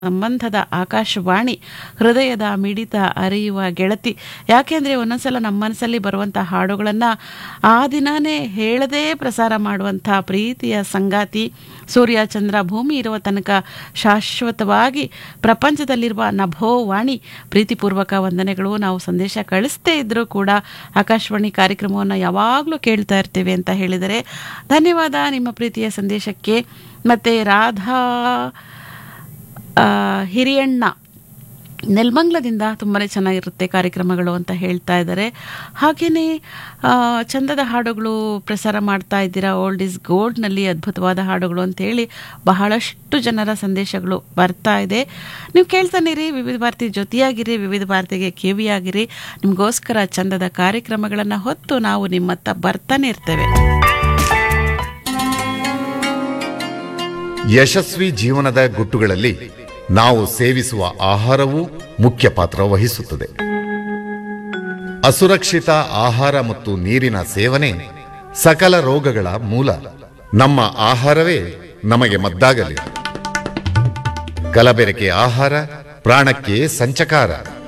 ಸಂಬಂಧದ ಆಕಾಶವಾಣಿ ಹೃದಯದ ಮಿಡಿತ ಅರಿಯುವ ಗೆಳತಿ ಯಾಕೆಂದರೆ ಒಂದೊಂದ್ಸಲ ನಮ್ಮ ಮನಸ್ಸಲ್ಲಿ ಬರುವಂಥ ಹಾಡುಗಳನ್ನು ಆ ದಿನಾನೇ ಹೇಳದೇ ಪ್ರಸಾರ ಮಾಡುವಂಥ ಪ್ರೀತಿಯ ಸಂಗಾತಿ ಸೂರ್ಯ ಚಂದ್ರ ಭೂಮಿ ಇರುವ ತನಕ ಶಾಶ್ವತವಾಗಿ ಪ್ರಪಂಚದಲ್ಲಿರುವ ನಭೋವಾಣಿ ಪ್ರೀತಿಪೂರ್ವಕ ವಂದನೆಗಳು ನಾವು ಸಂದೇಶ ಕಳಿಸ್ತೇ ಇದ್ದರೂ ಕೂಡ ಆಕಾಶವಾಣಿ ಕಾರ್ಯಕ್ರಮವನ್ನು ಯಾವಾಗಲೂ ಕೇಳ್ತಾ ಇರ್ತೀವಿ ಅಂತ ಹೇಳಿದರೆ ಧನ್ಯವಾದ ನಿಮ್ಮ ಪ್ರೀತಿಯ ಸಂದೇಶಕ್ಕೆ ಮತ್ತು ರಾಧಾ ಆ, ಹಿರಿಯಣ್ಣ ನೆಲ್ಮಂಗ್ಲದಿಂದ ತುಂಬಾ ಚೆನ್ನಾಗಿರುತ್ತೆ ಕಾರ್ಯಕ್ರಮಗಳು ಅಂತ ಹೇಳ್ತಾ ಇದ್ದಾರೆ ಹಾಗೆಯೇ ಚಂದದ ಹಾಡುಗಳು ಪ್ರಸಾರ ಮಾಡ್ತಾ ಇದ್ದೀರಾ ಓಲ್ಡ್ ಇಸ್ ಗೋಲ್ಡ್ನಲ್ಲಿ ಅದ್ಭುತವಾದ ಹಾಡುಗಳು ಅಂತೇಳಿ ಬಹಳಷ್ಟು ಜನರ ಸಂದೇಶಗಳು ಬರ್ತಾ ಇದೆ ನೀವು ಕೇಳ್ತಾನಿರಿ ವಿವಿಧ ಭಾರತಿ ಜೊತೆಯಾಗಿರಿ ವಿವಿಧ ಭಾರತಿಗೆ ಕಿವಿಯಾಗಿರಿ ನಿಮಗೋಸ್ಕರ ಚಂದದ ಕಾರ್ಯಕ್ರಮಗಳನ್ನು ಹೊತ್ತು ನಾವು ನಿಮ್ಮತ್ತ ಬರ್ತಾನೆ ಇರ್ತೇವೆ ಯಶಸ್ವಿ ಜೀವನದ ಗುಟ್ಟುಗಳಲ್ಲಿ ನಾವು ಸೇವಿಸುವ ಆಹಾರವೂ ಮುಖ್ಯ ಪಾತ್ರ ವಹಿಸುತ್ತದೆ ಅಸುರಕ್ಷಿತ ಆಹಾರ ಮತ್ತು ನೀರಿನ ಸೇವನೆ ಸಕಲ ರೋಗಗಳ ಮೂಲ ನಮ್ಮ ಆಹಾರವೇ ನಮಗೆ ಮದ್ದಾಗಲಿ ಕಲಬೆರಕೆ ಆಹಾರ ಪ್ರಾಣಕ್ಕೆ ಸಂಚಕಾರ